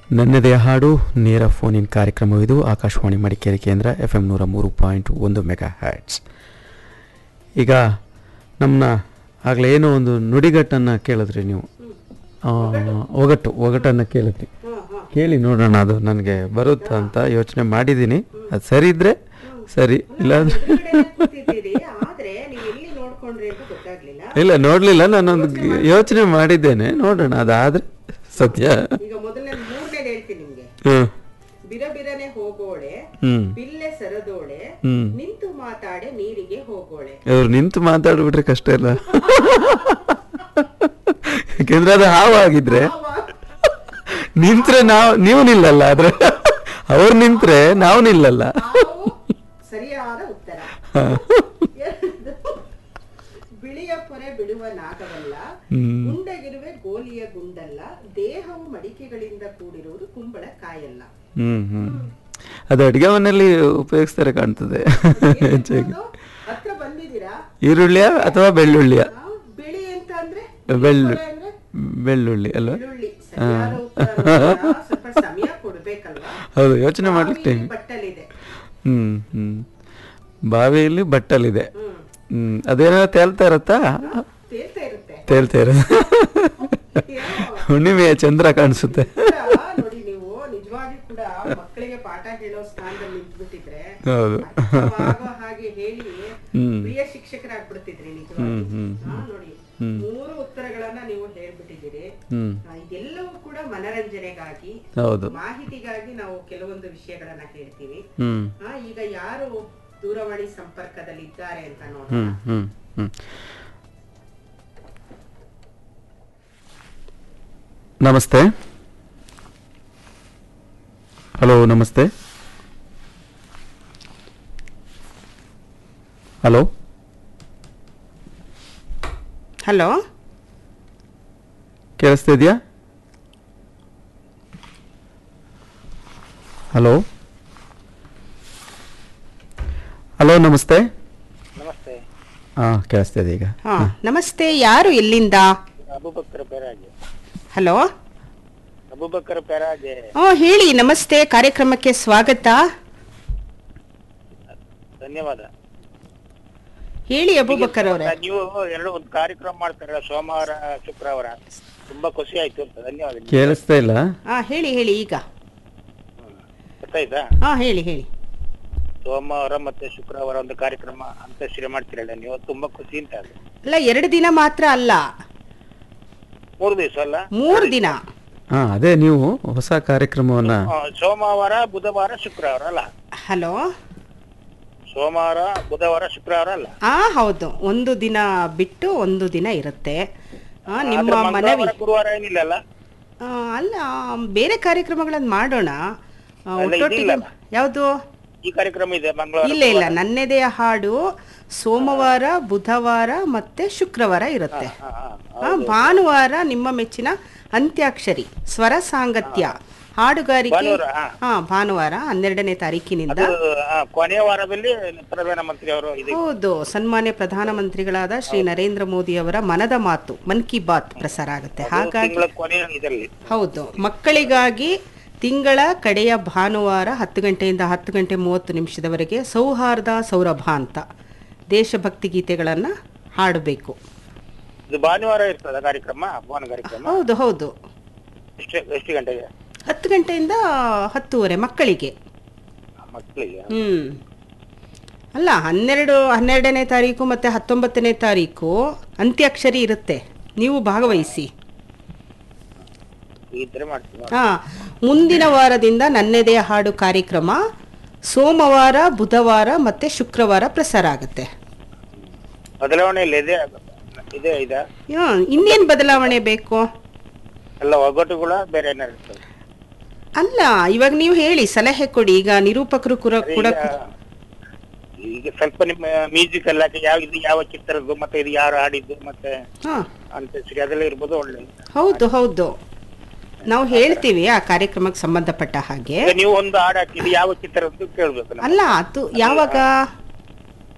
ನನ್ನದೇ ಹಾಡು ನೇರ ಫೋನ್ ಇನ್ ಕಾರ್ಯಕ್ರಮವಿದು ಆಕಾಶವಾಣಿ ಮಡಿಕೇರಿ ಕೇಂದ್ರ ಎಫ್ ಎಂ ನೂರ ಮೂರು ಪಾಯಿಂಟ್ ಒಂದು ಮೆಗಾ ಹ್ಯಾಟ್ಸ್ ಈಗ ನಮ್ಮನ್ನ ಆಗಲೇ ಏನೋ ಒಂದು ನುಡಿಗಟ್ಟನ್ನು ಕೇಳಿದ್ರಿ ನೀವು ಆ, ಒಗಟು ಒಗಟನ್ನು ಕೇಳಿದ್ರಿ ಕೇಳಿ ನೋಡೋಣ ಅದು ನನಗೆ ಬರುತ್ತಾ ಅಂತ ಯೋಚನೆ ಮಾಡಿದ್ದೀನಿ ಅದು ಸರಿ ಇದ್ರೆ ಸರಿ ಇಲ್ಲಾಂದ್ರೆ ಕೂತಿದ್ದೀರಿ ಆದ್ರೆ ನೀವು ಎಲ್ಲಿ ನೋಡ್ಕೊಂಡ್ರಿ ಅಂತ ಗೊತ್ತಾಗ್ಲಿಲ್ಲ ಇಲ್ಲ ನೋಡಲಿಲ್ಲ ನಾನೊಂದು ಯೋಚನೆ ಮಾಡಿದ್ದೇನೆ ನೋಡೋಣ ಅದಾದ್ರೆ ಸತ್ಯ ಈಗ ಮೊದಲನೇ ಮೂರನೇದು ಹೇಳ್ತೀನಿ ನಿಮ್ಗೆ ಹ್ಮ್ ಬಿರ ಬಿರನೆ ಹೋಗೋಳೆ ಹ್ಮ್ ಬಿಲ್ಲೆ ಸರದೋಳೆ ಹ್ಮ್ ನಿಂತು ಮಾತಾಡೆ ನೀರಿಗೆ ಹೋಗೋಳೆ ಅವ್ರು ನಿಂತು ಮಾತಾಡ್ಬಿಟ್ರೆ ಕಷ್ಟ ಇಲ್ಲ ಯಾಕೆಂದ್ರೆ ಅದು ಹಾವು ಆಗಿದ್ರೆ ನಿಂತ್ರೆ ನಾವು ನೀವು ನಿಲ್ಲಲ್ಲ ಆದ್ರೆ ಅವ್ರು ನಿಂತ್ರೆ ನಾವು ನಿಲ್ಲಲ್ಲ ನಾವು ಸರಿಯಾದ ಉತ್ತರ ಬಿಳಿಯ ಪೊರೆ ಬಿಡುವ ನಾಗವಲ್ಲ ಹ್ಮ್ ಗುಂಡಗಿರುವೆ ಗೋಲಿಯ ಗುಂಡಲ್ಲ ದೇಹವು ಮಡಿಕೆಗಳಿಂದ ಕೂಡಿರುವುದು ಕುಂಬಳ ಕಾಯಲ್ಲ ಹ್ಮ್ ಹ್ಮ್ ಅದು ಅಡಿಗೆ ಮನೆಯಲ್ಲಿ ಉಪಯೋಗಿಸ್ತಾರೆ ಕಾಣ್ತದೆ ಹೆಚ್ಚಾಗಿ ಹೌದು? ಹತ್ರ ಬಂದಿದ್ದೀರಾ ಈರುಳ್ಳಿಯ ಅಥವಾ ಬೆಳ್ಳುಳ್ಳಿಯ ಆ, ಬಿಳಿ ಅಂತ ಅಂದ್ರೆ ಬೆಳ್ಳು ಪೊರೆ ಅಂದ್ರೆ ಬೆಳ್ಳುಳ್ಳಿ ಅಲ್ವಾ ಬೆಳ್ಳುಳ್ಳಿ ಸರಿಯಾದ ಉತ್ತರ ನೋಡ್ತೀರಾ? ಸ್ವಲ್ಪ ಸಮಯ ಕೊಡ್ಬೇಕಲ್ವಾ ಹೌದು ಯೋಚನೆ ಮಾಡ್ಲಿಕ್ಕೆ ಬಾವಿಲಿ ಬಟ್ಟಲಿದೆ ಹ್ಮ್ ಹ್ಮ್ ಬಾವಿಯಲ್ಲಿ ಬಟ್ಟಲಿದೆ ಹ್ಮ್ ಹ್ಮ್ ಅದೇನೋ ತೇಲ್ತಾ ಇರತ್ತಾ ತೇಲ್ತಾ ಇರುತ್ತೆ ತೇಲ್ತಾ ಇರೋದು ಹುಣ್ಣಿಮೆಯ ಚಂದ್ರ ಕಾಣಿಸುತ್ತೆ ಕೂಡ ನೋಡಿ ನೀವು ನಿಜವಾಗಿ ಕೂಡ ಮಕ್ಕಳಿಗೆ ಪಾಠ ಹೇಳೋ ಸ್ಥಾನದಲ್ಲಿ ನಿಂತ್ಬಿಟ್ಟಿದ್ರೆ ಹೌದು ಅರ್ಥವಾಗೋ ಹಾಗೆ ಹೇಳಿ ಹ್ಮ್ ಪ್ರಿಯ ಶಿಕ್ಷಕರಾಗ್ಬಿಡ್ತಿದ್ರಿ ನಿಜವಾಗಿ ಹ್ಮ್ ಹ್ಮ್ ಹಾ, ನೋಡಿ ಮೂರು ಉತ್ತರಗಳನ್ನ ನೀವು ಹೇಳ್ಬಿಟ್ಟಿದ್ದೀರಿ ಹ್ಮ್ ಆ, ಇದೆಲ್ಲವೂ ಕೂಡ ಮನರಂಜನೆಗಾಗಿ ಹೌದು ಮಾಹಿತಿಗಾಗಿ ನಾವು ಕೆಲವೊಂದು ವಿಷಯಗಳನ್ನ ಹೇಳ್ತೀವಿ ಹ್ಮ್ ಆ, ಈಗ ಯಾರು ದೂರವಾಣಿ ಸಂಪರ್ಕದಲ್ಲಿ ಇದ್ದಾರೆ ಅಂತ ನೋಡೋಣ ಹ್ಮ್ ಹ್ಮ್ ಹ್ಮ್ ನಮಸ್ತೆ ಹಲೋ ನಮಸ್ತೆ ಹಲೋ ಹಲೋ ಕೇಳಿಸ್ತಾ ಇದೆಯಾ ಹಲೋ ಹಲೋ ನಮಸ್ತೆ ನಮಸ್ತೆ ಹಾಂ ಕೇಳಿಸ್ತಾ ಇದೆ ಈಗ ಹಾ ನಮಸ್ತೆ ಯಾರು ಎಲ್ಲಿಂದ ಅಬುಬಕ್ಕರ್ ಪೆರಾಜೆ ಹಲೋ ಅಬುಬಕ್ಕರ್ ಪೆರಾಜೆ ಓ ಹೇಳಿ ನಮಸ್ತೆ ಕಾರ್ಯಕ್ರಮಕ್ಕೆ ಸ್ವಾಗತ ಧನ್ಯವಾದ ಹೇಳಿ ಅಬೂಬಕ್ಕರ್ ಅವರೇ ನೀವು ಎರಡು ಒಂದು ಕಾರ್ಯಕ್ರಮ ಮಾಡ್ತಾರಲ್ಲ ಸೋಮವಾರ ಶುಕ್ರವಾರ ತುಂಬಾ ಖುಷಿ ಆಯ್ತು ಅಂತ ಧನ್ಯವಾದ ನಿಮ್ಗೆ. ಕೇಳಿಸ್ತಾ ಇಲ್ಲ ಹಾ ಹೇಳಿ ಹೇಳಿ ಈಗ ಹ್ಮ್. ಗೊತ್ತಾಯ್ತಾ ಹಾ ಹೇಳಿ ಹೇಳಿ ಸೋಮವಾರ ಮತ್ತೆ ಶುಕ್ರವಾರ ಒಂದು ಕಾರ್ಯಕ್ರಮ ಅಂತಶ್ರೀ ಮಾಡ್ತೀರಲ್ಲ ನೀವು ತುಂಬಾ ಖುಷಿ ಅಂತ ಅದು ಅಲ್ಲ ಎರಡು ದಿನ ಮಾತ್ರ ಅಲ್ಲ ಮೂರು ದಿವಸ ಅಲ್ಲ ಮೂರು ದಿನ ಹಾ ಅದೇ ನೀವು ಹೊಸ ಕಾರ್ಯಕ್ರಮವನ್ನ ಆ, ಸೋಮವಾರ ಬುಧವಾರ ಶುಕ್ರವಾರ ಅಲ್ಲ ಹಲೋ ಸೋಮವಾರ ಬುಧವಾರ ಶುಕ್ರವಾರ ಅಲ್ಲ ಆ ಹೌದು ಒಂದು ದಿನ ಬಿಟ್ಟು ಒಂದು ದಿನ ಇರುತ್ತೆ ಆ, ನಿಮ್ಮ ಆದ್ರೆ ಮನವಿ ಮಂಗಳವಾರ, ಗುರುವಾರ ಏನಿಲ್ಲ ಅಲ್ಲ ಆ, ಅಲ್ಲ ಬೇರೆ ಕಾರ್ಯಕ್ರಮಗಳನ್ನು ಮಾಡೋಣ ಆ, ಅಲ್ಲ, ಒಟ್ಟೊಟ್ಟಿಗೆ ಇದಿಲ್ಲಲ್ಲ. ಯಾವುದು ಈ ಕಾರ್ಯಕ್ರಮ ಇದೆ ಮಂಗಳವಾರ ಇಲ್ಲ ಇಲ್ಲ ನನ್ನೆದೆಯ ಹಾಡು ಸೋಮವಾರ ಬುಧವಾರ ಮತ್ತೆ ಶುಕ್ರವಾರ ಇರುತ್ತೆ ಹಾ, ಹಾ, ಆ, ಭಾನುವಾರ ನಿಮ್ಮ ಮೆಚ್ಚಿನ ಅಂತ್ಯಾಕ್ಷರಿ ಸ್ವರ ಸಾಂಗತ್ಯ ಹಾಡುಗಾರಿಕೆ ಭಾನುವಾರ, ಹಾ. ಹಾ ಭಾನುವಾರ ಹನ್ನೆರಡನೇ ತಾರೀಕಿನಿಂದ ಅದು ಆ, ಕೊನೆಯ ವಾರದಲ್ಲಿ ಪ್ರಧಾನಮಂತ್ರಿ ಅವರು ಇದು ಹೌದು ಸನ್ಮಾನ್ಯ ಪ್ರಧಾನಮಂತ್ರಿಗಳಾದ ಶ್ರೀ ನರೇಂದ್ರ ಮೋದಿ ಅವರ ಮನದ ಮಾತು ಮನ್ ಕಿ ಬಾತ್ ಪ್ರಸಾರ ಆಗುತ್ತೆ ಹಾಗಾಗಿ ತಿಂಗಳ ಕೊನೆಯ ಇದರಲ್ಲಿ ಹೌದು ಮಕ್ಕಳಿಗಾಗಿ ತಿಂಗಳ ಕಡೆಯ ಭಾನುವಾರ ಹತ್ತು ಗಂಟೆಯಿಂದ ಹತ್ತು ಗಂಟೆ ಮೂವತ್ತು ನಿಮಿಷದವರೆಗೆ ಸೌಹಾರ್ದ ಸೌರಭ ಅಂತ ದೇಶಭಕ್ತಿ ಗೀತೆಗಳನ್ನು ಹಾಡಬೇಕು ಇದು ಭಾನುವಾರ ಇರ್ತದ ಕಾರ್ಯಕ್ರಮ ಭವನ ಕಾರ್ಯಕ್ರಮ ಹೌದು ಹೌದು ಎಷ್ಟು ಎಷ್ಟು ಗಂಟೆಗೆ ಹತ್ತು ಗಂಟೆಯಿಂದ ಹತ್ತುವರೆ ಮಕ್ಕಳಿಗೆ ಮಕ್ಕಳಿಗೆ ಹ್ಮ್ ಅಲ್ಲ ಹನ್ನೆರಡು ಹನ್ನೆರಡನೇ ತಾರೀಕು ಮತ್ತೆ ಹತ್ತೊಂಬತ್ತನೇ ತಾರೀಕು ಅಂತ್ಯಾಕ್ಷರಿ ಇರುತ್ತೆ ನೀವು ಭಾಗವಹಿಸಿ ಇದ್ರೆ ಮಾಡ್ತೀವಿ ಹಾ ಮುಂದಿನ ವಾರದಿಂದ ನನ್ನೆದೆಯ ಹಾಡು ಕಾರ್ಯಕ್ರಮ ಸೋಮವಾರ ಬುಧವಾರ ಮತ್ತೆ ಶುಕ್ರವಾರ ಪ್ರಸಾರ ಆಗುತ್ತೆ ಬದಲಾವಣೆ ಇಲ್ಲ ಇದೆ ಇದೆ ಇದೆ ಹಾ, ಇನ್ನೇನ್ ಬದಲಾವಣೆ ಬೇಕು ಎಲ್ಲ ಒಗ್ಗಟ್ಟುಗಳ ಬೇರೆ ಏನಾರು ಇರ್ತದೆ ಅಲ್ಲ ಇವಾಗ ನೀವು ಹೇಳಿ ಸಲಹೆ ಕೊಡಿ ಈಗ ನಿರೂಪಕರು ಕೂಡ ಕೂಡ ಈಗ ಈಗ ಸ್ವಲ್ಪ ನಿಮ್ಮ ಮ್ಯೂಸಿಕ್ ಎಲ್ಲ ಯಾವ ಇದು ಯಾವ ಚಿತ್ರದ್ದು ಮತ್ತೆ ಇದು ಯಾರು ಹಾಡಿದ್ದು ಮತ್ತೆ ಹಾ ಅಂತ ಸರಿ ಅದೆಲ್ಲ ಇರ್ಬೋದು ಒಳ್ಳೆ ಹೌದು ಹೌದು ನಾವು ಹೇಳ್ತೀವಿ ಆ ಕಾರ್ಯಕ್ರಮಕ್ಕೆ ಸಂಬಂಧಪಟ್ಟ ಹಾಗೆ ಈಗ ನೀವು ಒಂದು ಹಾಡು ಹಾಕಿ ಇದು ಯಾವ ಚಿತ್ರದ್ದು ಕೇಳ್ಬೇಕು ನಾವು. ಅಲ್ಲ ಅದು ಯಾವಾಗ